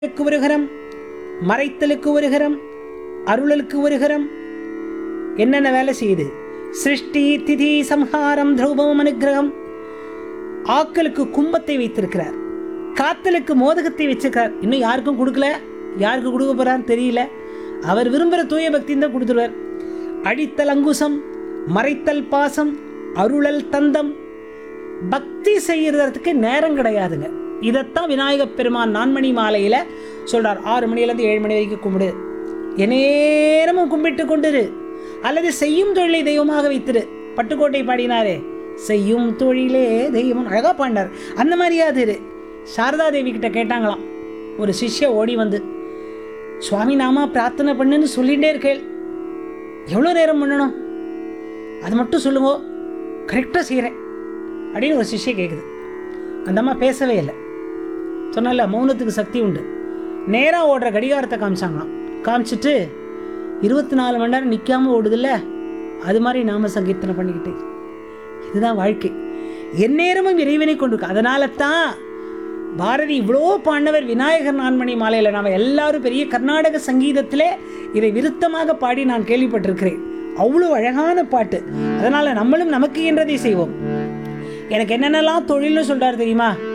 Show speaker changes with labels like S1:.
S1: க்கு ஒரு கரம் மறைத்தலுக்கு ஒரு கரம் அருளலுக்கு ஒரு கரம் என்னென்ன வேலை செய்யுது சிருஷ்டி திதி சம்ஹாரம் திரௌபம் அனுகிரகம் ஆக்களுக்கு கும்பத்தை வைத்திருக்கிறார் காத்தலுக்கு மோதகத்தை வச்சிருக்கார் இன்னும் யாருக்கும் கொடுக்கல யாருக்கு கொடுக்க போறான்னு தெரியல அவர் விரும்புகிற தூய பக்தியும் தான் கொடுத்துருவார் அடித்தல் அங்குசம் மறைத்தல் பாசம் அருளல் தந்தம் பக்தி செய்யறதுக்கு நேரம் கிடையாதுங்க இதைத்தான் விநாயகப் பெருமான் நான்மணி மாலையில சொல்றார் ஆறு மணிலேருந்து ஏழு மணி வரைக்கும் கும்பிடு எந்நேரமும் கும்பிட்டு கொண்டிரு அல்லது செய்யும் தொழிலை தெய்வமாக வைத்திரு பட்டுக்கோட்டை பாடினாரே செய்யும் தொழிலே தெய்வம் அழகா பாடினார் அந்த மாதிரியாவது இரு சாரதா தேவி கிட்ட கேட்டாங்களாம் ஒரு சிஷ்ய ஓடி வந்து சுவாமி நாமா பிரார்த்தனை பண்ணுன்னு சொல்லிகிட்டே இருக்கேள் எவ்வளோ நேரம் பண்ணணும் அது மட்டும் சொல்லுங்க கரெக்டாக செய்கிறேன் அப்படின்னு ஒரு சிஷ்ய கேட்குது அந்த அம்மா பேசவே இல்லை சொன்னல மௌனத்துக்கு சக்தி உண்டு நேராக ஓடுற கடிகாரத்தை காமிச்சாங்களாம் காமிச்சிட்டு இருபத்தி நாலு மணி நேரம் நிற்காம ஓடுதில்ல அது மாதிரி நாம சங்கீர்த்தனை பண்ணிக்கிட்டு இதுதான் வாழ்க்கை எந்நேரமும் இறைவனை கொண்டு அதனால தான் பாரதி இவ்வளோ பாண்டவர் விநாயகர் நான்மணி மாலையில் நாம் எல்லாரும் பெரிய கர்நாடக சங்கீதத்திலே இதை விருத்தமாக பாடி நான் கேள்விப்பட்டிருக்கிறேன் அவ்வளோ அழகான பாட்டு அதனால நம்மளும் நமக்கு என்றதை செய்வோம் எனக்கு என்னென்னலாம் தொழில்னு சொல்றாரு தெரியுமா